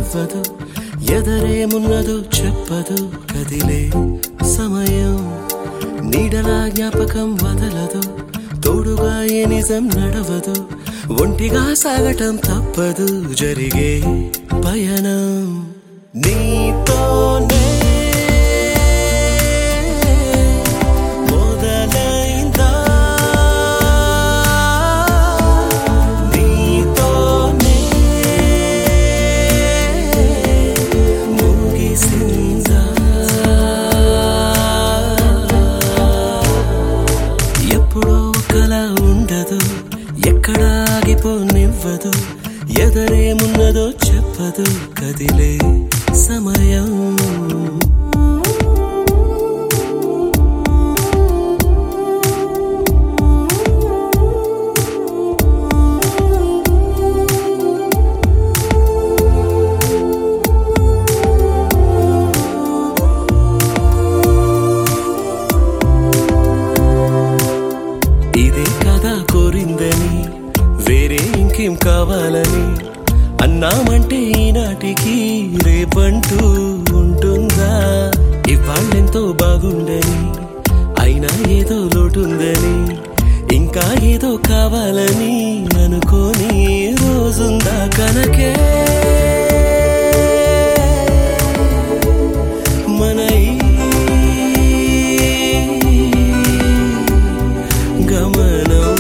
నవ్వదు ఎదరేమున్నదో చెప్పదు కదిలే సమయం నీడలా జ్ఞాపకం వదలదు తోడుగా ఏ నిజం నడవదు ఒంటిగా సాగటం తప్పదు జరిగే పయనం నీతోనే మొదలైందా నీతోనే ముగిసిందా ఎప్పుడో ఒకలా ఉండదు ఎక్కడ ఆగిపోనివ్వదు ఎదరేమున్నదో చెప్పదు కదిలే సమయం ఇదే కదా కోరిందని వేరే ఇంకేం కావాలని అన్నామంటే ఈనాటికి రేపంటూ ఉంటుందా ఇవాళ్ళెంతో బాగుండని అయినా ఏదో లోటుందని ఇంకా ఏదో కావాలని అనుకోని రోజుందా కనకే మన ఈ గమనం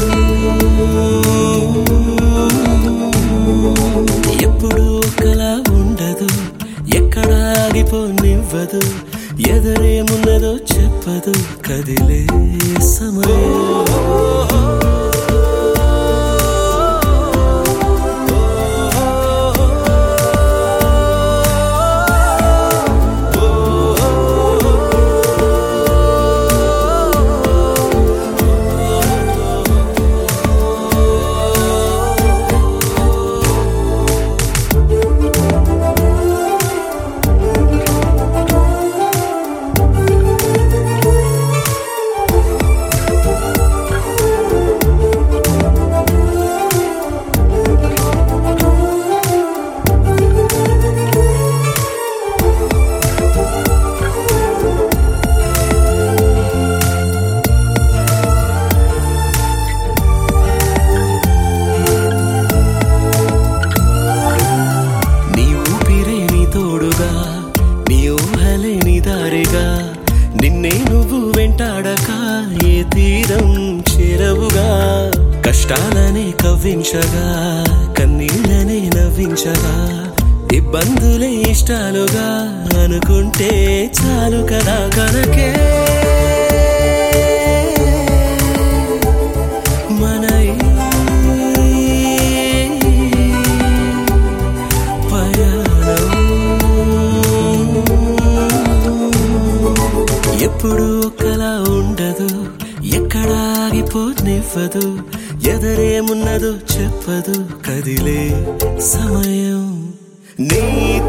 ఎప్పుడు ఒకలా ఉండదు ఎక్కడ ఆగిపోనివ్వదు ఎదరేమున్నదో చెప్పదు కదిలే సమయం నీ ఊపిరే నీ తోడుగా నీ ఊహలే నీ దారిగా నిన్నే నువ్వు వెంటాడక ఏ తీరం చేరవుగా కష్టాలనే కవ్వించగా కన్నీళ్ళనే నవ్వించగా ఇబ్బందులే ఇష్టాలుగా అనుకుంటే చాలు కదా కనకే మన ఈ పయనం ఎప్పుడు ఒకలా ఉండదు ఎక్కడ ఆగిపోనివ్వదు ఎదరేమున్నదో చెప్పదు కదిలే సమయం నీతో